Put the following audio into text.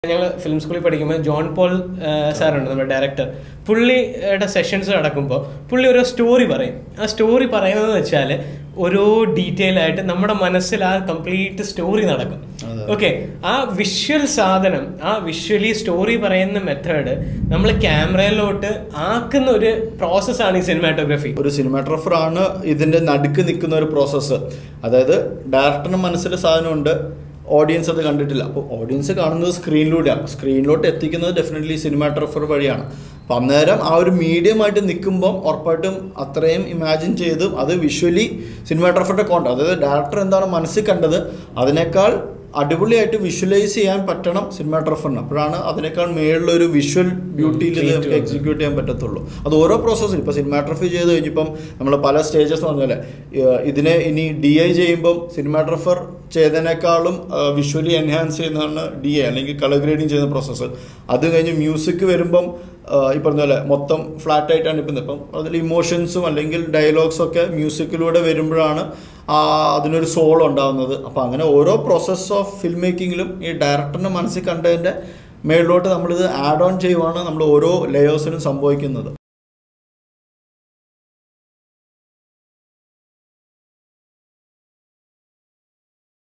ഞങ്ങൾ ഫിലിം സ്കൂളിൽ പഠിക്കുമ്പോൾ ജോൺ പോൾ സാറുണ്ട് നമ്മുടെ ഡയറക്ടർ പുള്ളിയുടെ സെഷൻസ് നടക്കുമ്പോൾ പുള്ളി ഓരോ സ്റ്റോറി പറയും ആ സ്റ്റോറി പറയുന്നത് വെച്ചാൽ ഓരോ ഡീറ്റെയിൽ ആയിട്ട് നമ്മുടെ മനസ്സിൽ ആ കംപ്ലീറ്റ് സ്റ്റോറി നടക്കും ഓക്കെ ആ വിഷ്വൽ സാധനം ആ വിഷ്വലി സ്റ്റോറി പറയുന്ന മെത്തേഡ് നമ്മൾ ക്യാമറയിലോട്ട് ആക്കുന്ന ഒരു പ്രോസസ്സാണ് ഈ സിനിമാറ്റോഗ്രഫി ഒരു സിനിമാട്രോഫർ ആണ് ഇതിന്റെ നടുക്ക് നിൽക്കുന്ന ഒരു പ്രോസസ്സ് അതായത് ഡയറക്ടറിന് മനസ്സിൽ സാധനമുണ്ട് ഓഡിയൻസ് അത് കണ്ടിട്ടില്ല അപ്പോൾ ഓഡിയൻസ് കാണുന്നത് സ്ക്രീനിലൂടെയാണ് സ്ക്രീനിലോട്ട് എത്തിക്കുന്നത് ഡെഫിനറ്റ്ലി സിനിമാട്രോഫർ വഴിയാണ് അപ്പം അന്നേരം ആ ഒരു മീഡിയമായിട്ട് നിൽക്കുമ്പം ഉറപ്പായിട്ടും അത്രയും ഇമാജിൻ ചെയ്ത് അത് വിഷ്വലി സിനിമാട്രോഫറുടെ കോണ്ട അതായത് ഡയറക്ടർ എന്താണ് മനസ്സിൽ കണ്ടത് അതിനേക്കാൾ അടിപൊളിയായിട്ട് വിഷ്വലൈസ് ചെയ്യാൻ പറ്റണം സിനിമാട്രോഫറിന് അപ്പോഴാണ് അതിനേക്കാൾ മേളിലൊരു വിഷ്വൽ ബ്യൂട്ടിയിൽ ഇത് നമുക്ക് എക്സിക്യൂട്ട് ചെയ്യാൻ പറ്റത്തുള്ളൂ അത് ഓരോ പ്രോസസ്സിൽ ഇപ്പോൾ സിനിമാട്രോഫി ചെയ്ത് കഴിഞ്ഞപ്പം നമ്മൾ പല സ്റ്റേജസ് പറഞ്ഞ ഇതിനെ ഇനി ഡി ഐ ചെയ്യുമ്പം സിനിമാട്രോഫർ ചെയ്തതിനേക്കാളും വിഷ്വലി എൻഹാൻസ് ചെയ്യുന്നതാണ് ഡി എ അല്ലെങ്കിൽ കളർ ഗ്രേഡിങ് ചെയ്യുന്ന പ്രോസസ്സ് അത് കഴിഞ്ഞ് മ്യൂസിക് വരുമ്പം ആ, ഈ പറഞ്ഞ പോലെ മൊത്തം ഫ്ലാറ്റ് ആയിട്ടാണ് ഇപ്പം ഇപ്പം അതിൽ ഇമോഷൻസും അല്ലെങ്കിൽ ഡയലോഗ്സും ഒക്കെ മ്യൂസിക്കിലൂടെ വരുമ്പോഴാണ് ആ അതിനൊരു സോൾ ഉണ്ടാകുന്നത് അപ്പോൾ അങ്ങനെ ഓരോ പ്രോസസ്സ് ഓഫ് ഫിൽം മേക്കിങ്ങിലും ഈ ഡയറക്ടറിൻ്റെ മനസ്സിൽ കണ്ടതിൻ്റെ മേളിലോട്ട് നമ്മളിത് ആഡ് ഓൺ ചെയ്യുവാണ് നമ്മൾ ഓരോ ലെയേഴ്സിനും സംഭവിക്കുന്നത്